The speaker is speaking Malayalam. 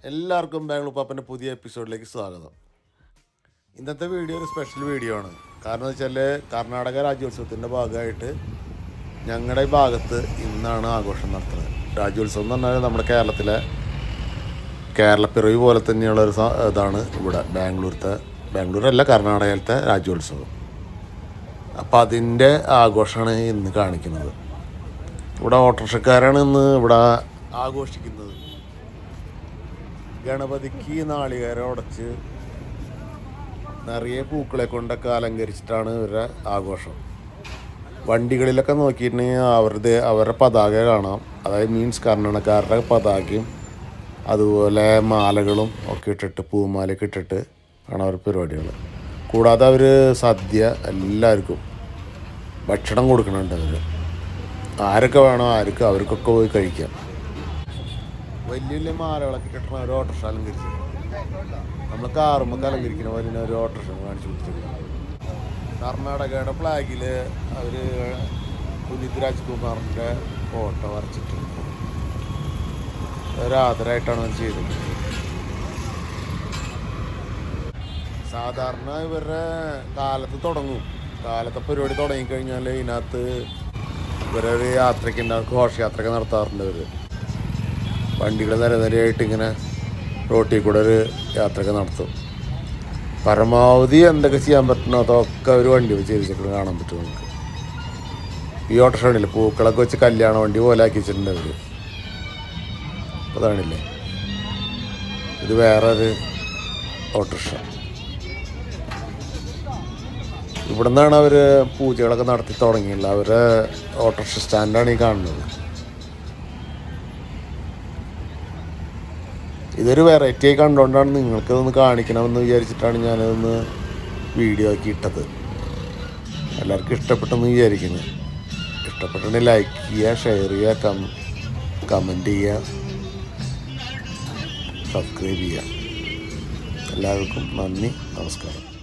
എല്ലാവർക്കും ബാംഗ്ലൂർ പാപ്പൻ്റെ പുതിയ എപ്പിസോഡിലേക്ക് സ്വാഗതം ഇന്നത്തെ വീഡിയോ ഒരു സ്പെഷ്യൽ വീഡിയോ ആണ് കാരണം എന്ന് വെച്ചാൽ കർണാടക രാജ്യോത്സവത്തിൻ്റെ ഭാഗമായിട്ട് ഞങ്ങളുടെ ഈ ഭാഗത്ത് ഇന്നാണ് ആഘോഷം നടത്തുന്നത് രാജ്യോത്സവം എന്ന് പറഞ്ഞാൽ നമ്മുടെ കേരളത്തിലെ കേരളപ്പിറവി പോലെ തന്നെയുള്ള ഒരു സ- ഇതാണ് ഇവിടെ ബാംഗ്ലൂരത്തെ ബാംഗ്ലൂരല്ല കർണാടകയിലത്തെ രാജ്യോത്സവം അപ്പോൾ അതിൻ്റെ ആഘോഷമാണ് ഇന്ന് കാണിക്കുന്നത് ഇവിടെ ഓട്ടോറിക്ഷക്കാരാണ് ഇന്ന് ഇവിടെ ആഘോഷിക്കുന്നത് ഗണപതിക്ക് നാളികേരം ഉടച്ച് നിറയെ പൂക്കളെ കൊണ്ടൊക്കെ അലങ്കരിച്ചിട്ടാണ് ഇവരുടെ ആഘോഷം വണ്ടികളിലൊക്കെ നോക്കിയിട്ടുണ്ടെങ്കിൽ അവരുടെ അവരുടെ പതാക കാണാം അതായത് മീൻസ് കർണാടകക്കാരുടെ പതാകയും അതുപോലെ മാലകളും ഒക്കെ ഇട്ടിട്ട് പൂമാലയൊക്കെ ഇട്ടിട്ട് ആണ് അവർ പരിപാടികൾ കൂടാതെ അവർ സദ്യ എല്ലാവർക്കും ഭക്ഷണം കൊടുക്കുന്നുണ്ട് അവർ ആരൊക്കെ വേണോ ആർക്ക് അവർക്കൊക്കെ പോയി കഴിക്കാം വലിയ വലിയ മാലകളൊക്കെ കിട്ടണ ഒരു ഓട്ടോറിക്ഷ അലങ്കരിച്ചു നമ്മൾ കാറുമ്പോൾ അലങ്കരിക്കുന്ന പോലെ ഒരു ഓട്ടോറിക്ഷ കാണിച്ചു കൊടുത്തിട്ടുണ്ട് കർണാടകയുടെ ഫ്ലാഗിൽ അവർ പുനീത് രാജ്കുമാറിൻ്റെ ഫോട്ടോ വരച്ചിട്ടുണ്ട് ഒരു ആദരമായിട്ടാണ് അവർ ചെയ്തത് സാധാരണ ഇവരുടെ കാലത്ത് തുടങ്ങും കാലത്തെ പരിപാടി തുടങ്ങിക്കഴിഞ്ഞാൽ ഇതിനകത്ത് ഇവരൊരു യാത്രയ്ക്ക് ഉണ്ടാവും ഘോഷയാത്രയൊക്കെ നടത്താറുണ്ട് ഇവർ വണ്ടികൾ നിരനിരയായിട്ട് ഇങ്ങനെ റോട്ടിൽ കൂടെ ഒരു യാത്രയൊക്കെ നടത്തും പരമാവധി എന്തൊക്കെ ചെയ്യാൻ പറ്റണോ അതൊക്കെ ഒരു വണ്ടി വെച്ച് ചെയ്തിട്ട് കാണാൻ പറ്റും നമുക്ക് ഈ ഓട്ടോറിക്ഷ ഉണ്ടല്ലേ പൂക്കളൊക്കെ വെച്ച് കല്യാണ വണ്ടി പോലെ ആക്കി വെച്ചിട്ടുണ്ട് അവർ അതാണില്ലേ ഇത് വേറൊരു ഓട്ടോറിക്ഷ ഇവിടെ നിന്നാണ് അവർ പൂജകളൊക്കെ നടത്തി തുടങ്ങിയുള്ളത് അവരുടെ ഓട്ടോറിക്ഷ സ്റ്റാൻഡാണ് ഈ കാണുന്നത് ഇതൊരു വെറൈറ്റി ആയി കണ്ടുകൊണ്ടാണ് നിങ്ങൾക്കതൊന്ന് കാണിക്കണമെന്ന് വിചാരിച്ചിട്ടാണ് ഞാനതൊന്ന് വീഡിയോ ആക്കി ഇട്ടത് എല്ലാവർക്കും ഇഷ്ടപ്പെട്ടെന്ന് വിചാരിക്കുന്നു ഇഷ്ടപ്പെട്ടിട്ടുണ്ടെങ്കിൽ ലൈക്ക് ചെയ്യുക ഷെയർ ചെയ്യുക കം കമൻറ്റ് ചെയ്യുക സബ്സ്ക്രൈബ് ചെയ്യുക എല്ലാവർക്കും നന്ദി നമസ്കാരം